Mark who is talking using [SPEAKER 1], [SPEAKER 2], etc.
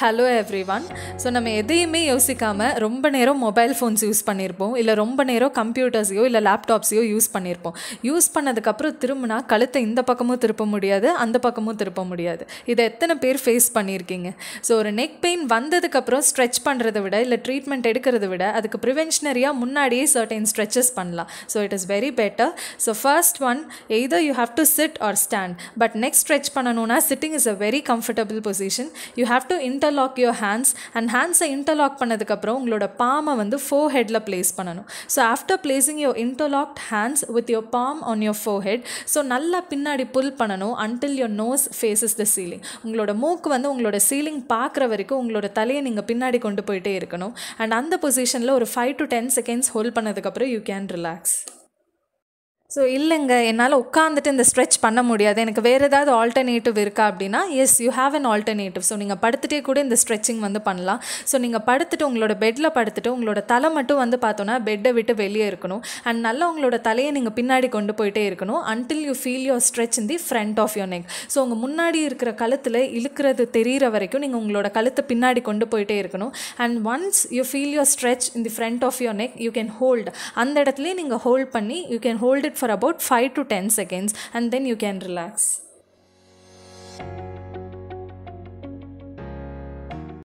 [SPEAKER 1] hello every one so நம்ம எதையுமே யோசிக்காமல் ரொம்ப நேரம் மொபைல் ஃபோன்ஸ் யூஸ் பண்ணியிருப்போம் இல்லை ரொம்ப நேரம் கம்ப்யூட்டர்ஸையோ இல்லை லேப்டாப்ஸையோ யூஸ் பண்ணியிருப்போம் யூஸ் பண்ணதுக்கப்புறம் திரும்பினா கழுத்தை இந்த பக்கமும் திருப்ப முடியாது அந்த பக்கமும் திருப்ப முடியாது இதை எத்தனை பேர் ஃபேஸ் பண்ணியிருக்கீங்க ஸோ ஒரு நெக் பெயின் வந்ததுக்கப்புறம் ஸ்ட்ரெச் பண்ணுறதை விட இல்லை ட்ரீட்மெண்ட் எடுக்கிறத விட அதுக்கு ப்ரிவென்ஷனரியாக முன்னாடியே சர்டைன் ஸ்ட்ரெச்சஸ் பண்ணலாம் so it is very better so first one either you have to sit or stand but next stretch பண்ணணும்னா sitting is a very comfortable position you have to interlock your hands and ஹேண்ட்ஸை interlock பண்ணதுக்கப்புறம் உங்களோட பாமை வந்து ஃபோர் ஹெட்டில் place பண்ணணும் so after placing your interlocked hands with your palm on your forehead so நல்லா பின்னாடி புல் பண்ணணும் until your nose faces the ceiling உங்களோட மூக்கு வந்து உங்களோட சீலிங் பார்க்குற வரைக்கும் உங்களோட தலையை நீங்கள் பின்னாடி கொண்டு போயிட்டே இருக்கணும் அண்ட் அந்த பொசிஷனில் ஒரு five to ten seconds hold பண்ணதுக்கப்புறம் யூ கேன் ரிலாக்ஸ் ஸோ இல்லைங்க என்னால் உட்காந்துட்டு இந்த ஸ்ட்ரெச் பண்ண முடியாது எனக்கு வேறு ஏதாவது ஆல்டர்னேட்டிவ் இருக்கா அப்படின்னா yes you have an alternative so நீங்கள் படுத்துகிட்டே கூட இந்த ஸ்ட்ரெச்சிங் வந்து பண்ணலாம் ஸோ நீங்கள் படுத்துட்டு உங்களோட பெட்டில் படுத்துட்டு உங்களோட தலை மட்டும் வந்து பார்த்தோன்னா பெட்டை விட்டு வெளியே இருக்கணும் அண்ட் நல்லா உங்களோட தலையை நீங்கள் பின்னாடி கொண்டு போயிட்டே இருக்கணும் until you feel your stretch in the front of your neck so உங்கள் முன்னாடி இருக்கிற கழுத்தில் இழுக்கிறது தெரிகிற வரைக்கும் நீங்கள் உங்களோட கழுத்தை பின்னாடி கொண்டு போயிட்டே இருக்கணும் and once you feel your stretch in the front of your neck you can hold அந்த இடத்துலேயே நீங்கள் ஹோல்ட் பண்ணி you can hold it for about 5 to 10 seconds and then you can relax